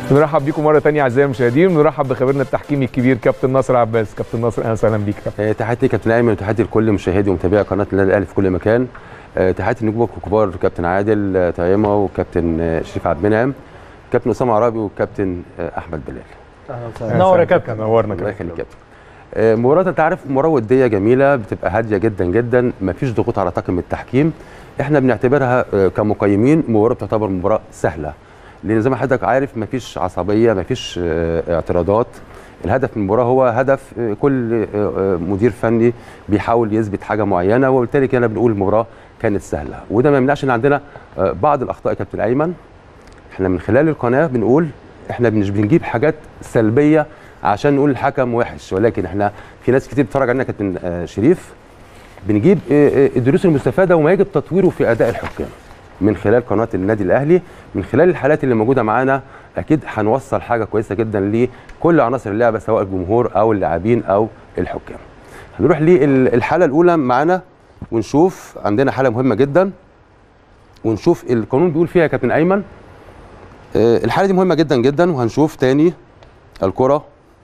بنرحب بيكم مره ثانيه اعزائي المشاهدين بنرحب بخبيرنا التحكيمي الكبير كابتن ناصر عباس كابتن ناصر اهلا وسهلا بيك كابتن آه، تحياتي لكابتن ايمن وتحياتي لكل مشاهدي ومتابعي قناه النادي الاهلي في كل مكان آه، تحياتي لنجومك الكبار كابتن عادل آه، طعيمه وكابتن آه، شريف عبد المنعم كابتن اسامه عرابي وكابتن آه، احمد بلال أهلاً نور يا وسهلاً كابتن. نورنا الله كابتن يخليك كابتن آه، مباراه انت عارف مباراه وديه جميله بتبقى هاديه جدا جدا مفيش ضغوط على طاقم التحكيم احنا بنعتبرها آه، كمقيمين مباراه تعتبر مباراه سهله لان زي ما حضرتك عارف مفيش عصبيه مفيش آه، اعتراضات الهدف من المباراه هو هدف آه، كل آه، آه، مدير فني بيحاول يثبت حاجه معينه وبالتالي كده بنقول المباراه كانت سهله وده ما يمنعش ان عندنا آه، بعض الاخطاء يا كابتن ايمن احنا من خلال القناه بنقول احنا مش بنجيب حاجات سلبيه عشان نقول الحكم وحش ولكن احنا في ناس كتير بتتفرج علينا كابتن آه، شريف بنجيب آه، آه، الدروس المستفاده وما يجب تطويره في اداء الحكام من خلال قناه النادي الاهلي من خلال الحالات اللي موجوده معانا اكيد هنوصل حاجه كويسه جدا لكل عناصر اللعبه سواء الجمهور او اللاعبين او الحكام هنروح للحاله الاولى معانا ونشوف عندنا حاله مهمه جدا ونشوف القانون بيقول فيها يا كابتن ايمن آه، الحاله دي مهمه جدا جدا وهنشوف تاني الكره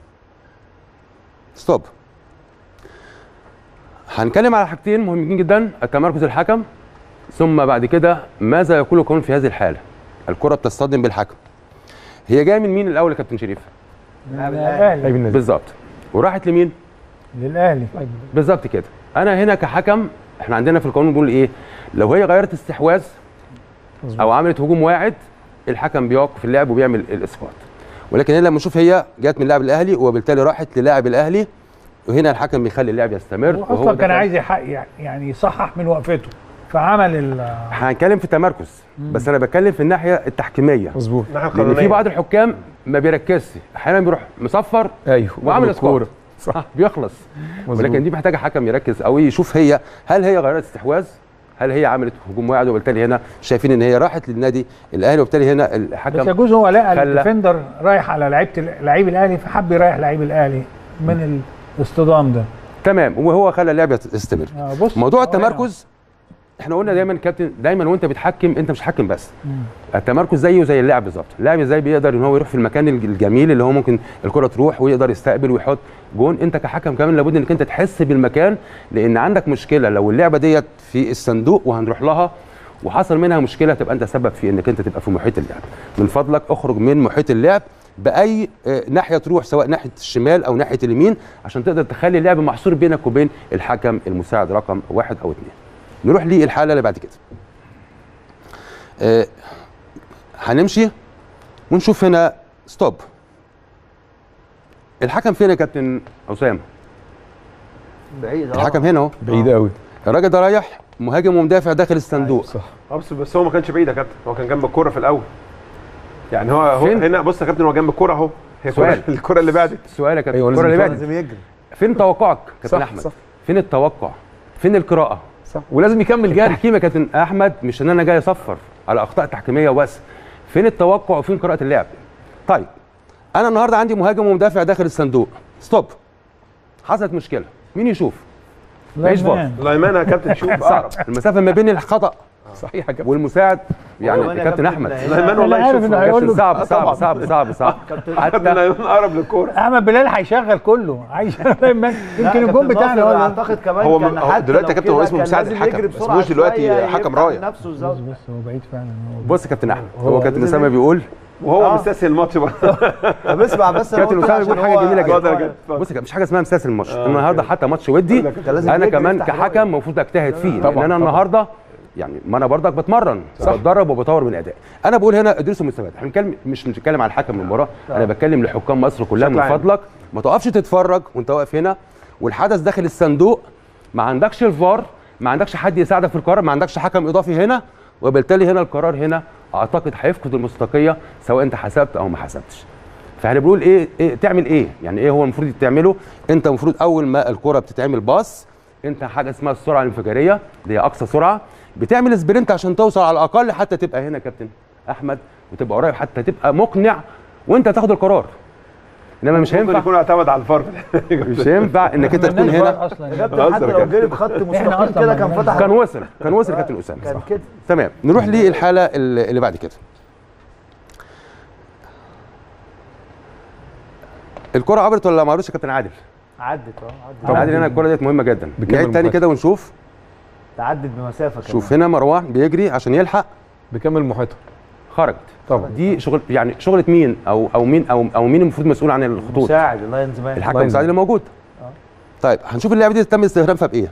ستوب هنتكلم على حاجتين مهمين جدا التمركز الحكم ثم بعد كده ماذا يقول القانون في هذه الحاله الكره بتصطدم بالحكم هي جايه من مين الاول يا كابتن شريف للاهلي طيب الناس بالظبط وراحت لمين للاهلي بالظبط كده انا هنا كحكم احنا عندنا في القانون بيقول ايه لو هي غيرت استحواذ او عملت هجوم واعد الحكم بيوقف اللعب وبيعمل الاسقاط ولكن هنا لما نشوف هي جت من لاعب الاهلي وبالتالي راحت للاعب الاهلي وهنا الحكم بيخلي اللعب يستمر هو وهو اصلا ده كان عايز يحقق يعني يصحح من وقفته فعمل ال هنتكلم في التمركز بس انا بتكلم في الناحيه التحكيميه مظبوط الناحيه لان في القانونيه بعض الحكام ما بيركزش احيانا بيروح مصفر ايوه وعامل اسقاط الكوره صح بيخلص مظبوط. ولكن دي محتاجه حكم يركز قوي يشوف هي هل هي غيرت استحواذ هل هي عملت هجوم واعد وبالتالي هنا شايفين ان هي راحت للنادي الاهلي وبالتالي هنا بس الحكم يجوز هو لقى خلى- الديفندر رايح على لعيبه لعيب الاهلي فحب يريح لعيب الاهلي من الاصطدام ده تمام وهو خلى اللعب يستمر آه، بص موضوع هو التمركز احنا قلنا دايما كابتن دايما وانت بتحكم انت مش حكم بس مم. التمركز زيه زي اللاعب بالظبط اللاعب ازاي بيقدر ان هو يروح في المكان الج- الجميل اللي هو ممكن الكره تروح ويقدر يستقبل ويحط جون انت كحكم كمان لابد انك انت تحس بالمكان لان عندك مشكله لو اللعبه ديت في الصندوق وهنروح لها وحصل منها مشكله تبقى انت سبب في انك انت تبقى في محيط اللعب من فضلك اخرج من محيط اللعب باي آه، ناحيه تروح سواء ناحيه الشمال او ناحيه اليمين عشان تقدر تخلي اللعب محصور بينك وبين الحكم المساعد رقم واحد او اثنين نروح للحاله اللي بعد كده آه، هنمشي ونشوف هنا ستوب الحكم فين يا كابتن اسامه بعيد الحكم هنا اهو بعيد قوي الراجل ده رايح مهاجم ومدافع داخل الصندوق صح اه بس بس هو ما كانش بعيد يا كابتن هو كان جنب الكوره في الاول يعني هو هو فين؟ هنا بص يا كابتن هو جنب الكوره اهو هي سؤال. الكرة- الكوره اللي بعدت السؤال يا كابتن أيوة، الكرة لازم اللي يفهم. بعدت يجري فين توقعك كابتن صح، احمد صح. فين التوقع فين القراءه صح ولازم يكمل جري التحكيم يا كابتن احمد مش ان انا جاي اصفر على اخطاء تحكيميه وبس فين التوقع وفين قراءه اللعب طيب انا النهارده عندي مهاجم ومدافع داخل الصندوق ستوب حصلت مشكله مين يشوف مفيش فار. لايمان. لايمان يا كابتن شوف صح اقرب المسافه ما بين الخطا صحيح يا كابتن والمساعد يعني والله يا يا كابتن كابتن احمد لا- لايمان أنا والله عارف يشوف إنه هيقول كابتن له صعب صعب صعب صعب صعب كابتن حتى لايمان اقرب للكوره احمد بلال هيشغل كله عايز لايمان لا، يمكن الجون كابتن بتاعنا ناصر هو اعتقد كمان هو- كان هو حتى دلوقتي لو يا كابتن هو كده اسمه كان مساعد لازم الحكم، يجري بس بسرعة مش دلوقتي شوية حكم يفتح رايح. نفسه بص الزاوية. بص هو بعيد فعلا هو بص يا كابتن احمد هو هو كابتن لازم اسامه بيقول وهو آه. مستسهل الماتش برضه طب اسمع بس أنا كابتن قلت أسامة عشان بيقول حاجة هو- جميلة جدا. اتفضل يا كابتن بص يا كابتن مش حاجه اسمها مسلسل الماتش آه، النهارده أوكي. حتى ماتش ودي أنت لازم انا تجري كمان تفتح كحكم رأيك. المفروض اجتهد فيه طبعاً، لان انا طبعاً. النهارده يعني ما انا برضك بتمرن بتدرب وبطور من ادائي انا بقول هنا ادرسوا المستويات احنا بنتكلم مش بنتكلم على الحكم من المباراه انا بتكلم لحكام مصر كلها بشكل من عام. فضلك ما تقفش تتفرج وانت واقف هنا والحدث داخل الصندوق ما عندكش الفار ما عندكش حد يساعدك في القرار ما عندكش حكم اضافي هنا وبالتالي هنا القرار هنا اعتقد هيفقد المصداقيه سواء انت حسبت او ما حسبتش فاحنا بنقول ايه, إيه تعمل ايه يعني ايه هو المفروض تعمله انت المفروض اول ما الكره بتتعمل باص انت حاجه اسمها السرعه الانفجاريه اللي هي اقصى سرعه بتعمل سبرنت عشان توصل على الاقل حتى تبقى هنا كابتن احمد وتبقى قريب حتى تبقى مقنع وانت تاخد القرار انما مش ممكن هينفع يكون اعتمد على الفار مش هينفع انك انت تكون مالناش هنا فار اصلا يا يعني. كابتن حتى بهزر يا لو كابتن. جري بخط إحنا مستقيم أصلاً كده كان مالناش فتح كان وصل كان وصل كابتن اسامه كان كده تمام نروح للحاله اللي اللي بعد كده الكره عبرت ولا ما عبرتش يا كابتن عادل عدت اه عدت طبعا عادل هنا الكره ديت مهمه جدا بكامل نعيد تاني محيطها. كده ونشوف تعدت بمسافه كمان شوف هنا مروان بيجري عشان يلحق بكامل محيطها خرجت طبعا دي شغل يعني شغله مين او او مين او او مين المفروض مسؤول عن الخطوط مساعد اللاينز مان الحكم لاين المساعد اللي موجود طيب هنشوف اللعبه دي تم استخدامها بايه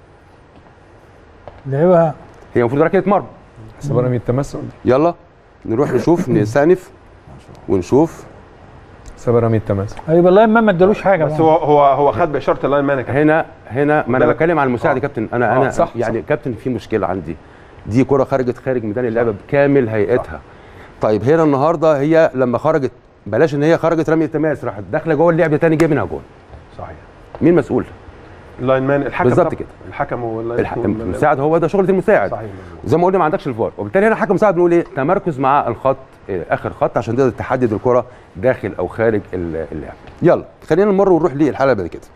لعبها هي المفروض ركله مرمى حسب رمي التماس يلا نروح نشوف نستأنف ونشوف حسب رمي التماس هيبقى اللاين مان ما ادالوش حاجه بس بقى. هو هو هو خد باشاره اللاين مان يا كابتن. هنا هنا ما انا بالك. بتكلم عن المساعد يا كابتن انا آه، انا صح، يعني كابتن في مشكله عندي دي كره خرجت خارج ميدان اللعبه بكامل هيئتها طيب هنا النهارده هي لما خرجت بلاش ان هي خرجت رمي التماس راحت داخله جوه اللعب تاني جاب منها جول صحيح مين مسؤول اللاين مان الحكم بالظبط طبعاً. كده. الحكم واللاين الح- المساعد هو ده شغله المساعد صحيح مظبوط. زي ما قلنا ما عندكش الفار وبالتالي هنا حكم مساعد بنقول ايه تمركز مع الخط آه، اخر خط عشان تقدر تحدد الكره داخل او خارج ال- اللعب يلا خلينا نمر ونروح للحاله اللي بعد كده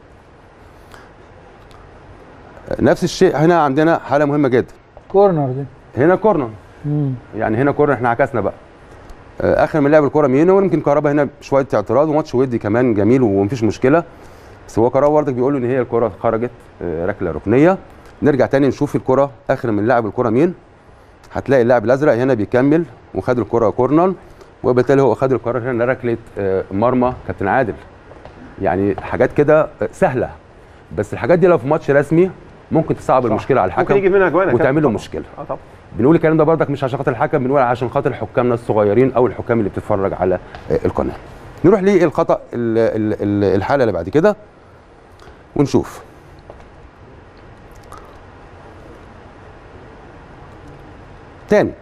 آه، نفس الشيء هنا عندنا حاله مهمه جدا كورنر دي هنا كورنر مم. يعني هنا كورنر احنا عكسنا بقى آه، اخر من لعب الكره مين ويمكن كهربا هنا شويه اعتراض وماتش ودي كمان جميل ومفيش مشكله بس هو كهربا برضك بيقول له ان هي الكره خرجت آه، ركله ركنيه نرجع تاني نشوف الكره اخر من لاعب الكره مين هتلاقي اللاعب الازرق هنا بيكمل وخد الكره كورنر وبالتالي هو خد القرار هنا ركله آه، مرمى كابتن عادل يعني حاجات كده آه، سهله بس الحاجات دي لو في ماتش رسمي ممكن تصعب المشكله على ممكن يجي الحكم منها جوان يا كابتن وتعمل له طبعاً. مشكله اه طبعا بنقول الكلام ده برضك مش عشان خاطر الحكم بنقول عشان خاطر حكامنا الصغيرين او الحكام اللي بتتفرج على آه، القناه نروح للخطا ال- ال- ال- الحاله اللي بعد كده ونشوف تاني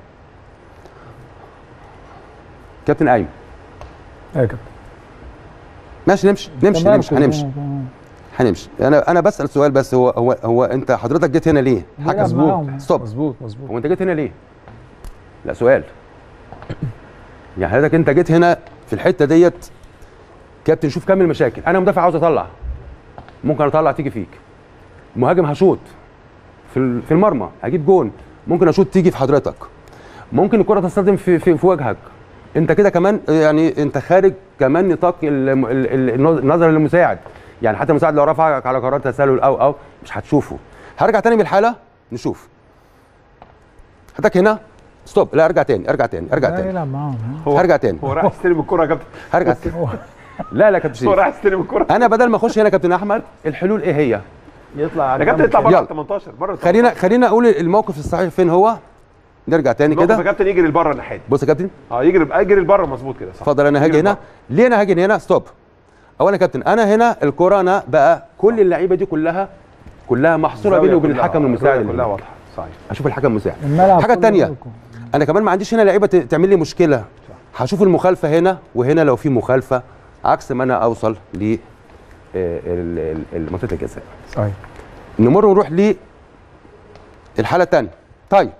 كابتن ايمن ايوه يا كابتن ماشي نمشي نمشي تمركز. نمشي هنمشي آه، آه. هنمشي انا انا بسال سؤال بس هو هو هو انت حضرتك جيت هنا ليه؟ بيلعب حكم معاهم. ستوب مظبوط مظبوط هو انت جيت هنا ليه؟ لا سؤال يعني حضرتك انت جيت هنا في الحته ديت كابتن شوف كم المشاكل انا مدافع عاوز اطلع ممكن اطلع تيجي فيك مهاجم هشوط في ال- في المرمى هجيب جون ممكن اشوط تيجي في حضرتك ممكن الكره تصطدم في في, في وجهك انت كده كمان يعني انت خارج كمان نطاق ال- ال- ال- النظر للمساعد يعني حتى المساعد لو رفعك على قرار تسلل او او مش هتشوفه هرجع تاني بالحاله نشوف حضرتك هنا ستوب لا ارجع تاني ارجع تاني ارجع لا تاني يلعب معاهم هو هرجع تاني هو راح يستلم الكره يا كابتن هرجع تاني لا لا كابتن هو شريف راح يستلم الكره انا بدل ما اخش هنا يا كابتن احمد الحلول ايه هي يطلع على يا كابتن جنب يطلع كده. بره يلا. ال 18 بره ال خلينا خلينا اقول الموقف الصحيح فين هو نرجع تاني الموقف يا كده كابتن يجري لبره الناحيه دي بص يا كابتن اه يجري يجري لبره مظبوط كده صح اتفضل انا هاجي يجري هنا لبره. ليه انا هاجي هنا ستوب اولا يا كابتن انا هنا الكوره انا بقى كل اللعيبه دي كلها كلها محصوره بيني وبين الزاوية الحكم كلها- المساعد الزاوية اللي كلها هنا. واضحه صحيح اشوف الحكم المساعد الملعب حاجه كله تانية لكم. انا كمان ما عنديش هنا لعيبه ت- تعمل لي مشكله هشوف المخالفه هنا وهنا لو في مخالفه عكس ما انا اوصل ل آه، ال- ال- ال- منطقه الجزاء صحيح نمر ونروح ل الحاله الثانيه طيب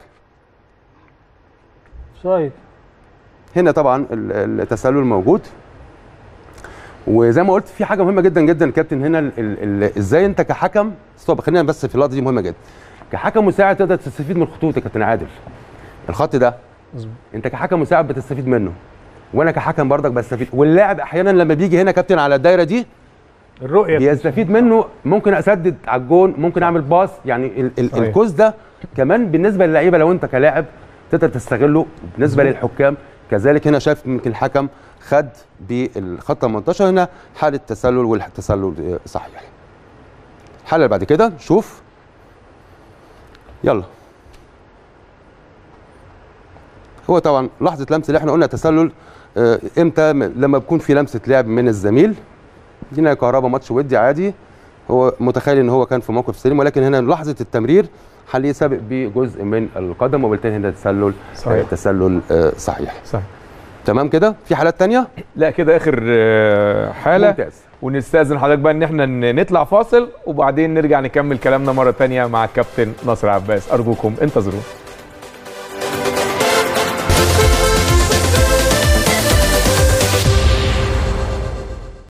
سايد هنا طبعا ال- التسلل موجود وزي ما قلت في حاجه مهمه جدا جدا كابتن هنا ال- ال- ال- ازاي انت كحكم ستوب خلينا بس في اللقطه دي مهمه جدا كحكم مساعد تقدر تستفيد من الخطوط يا كابتن عادل الخط ده مظبوط انت كحكم مساعد بتستفيد منه وانا كحكم برضك بستفيد واللاعب احيانا لما بيجي هنا كابتن على الدايره دي الرؤيه بيستفيد منه ممكن اسدد على الجون ممكن اعمل باص يعني ال- ال- صحيح. الكوز ده كمان بالنسبه للعيبه لو انت كلاعب تقدر تستغله بالنسبه للحكام كذلك هنا شايف يمكن الحكم خد بالخط 18 هنا حاله تسلل والتسلل آه، صحيح الحاله اللي بعد كده شوف يلا هو طبعا لحظه لمس اللي احنا قلنا تسلل آه، امتى م- لما بيكون في لمسه لعب من الزميل هنا كهربا ماتش ودي عادي هو متخيل ان هو كان في موقف سليم ولكن هنا لحظه التمرير خليه سابق بجزء من القدم وبالتالي هنا تسلل صحيح. آه تسلل آه صحيح صحيح تمام كده في حالات تانية لا كده اخر آه، حاله ممتاز ونستاذن حضرتك بقى ان احنا ن- نطلع فاصل وبعدين نرجع نكمل كلامنا مره تانية مع الكابتن ناصر عباس ارجوكم انتظرونا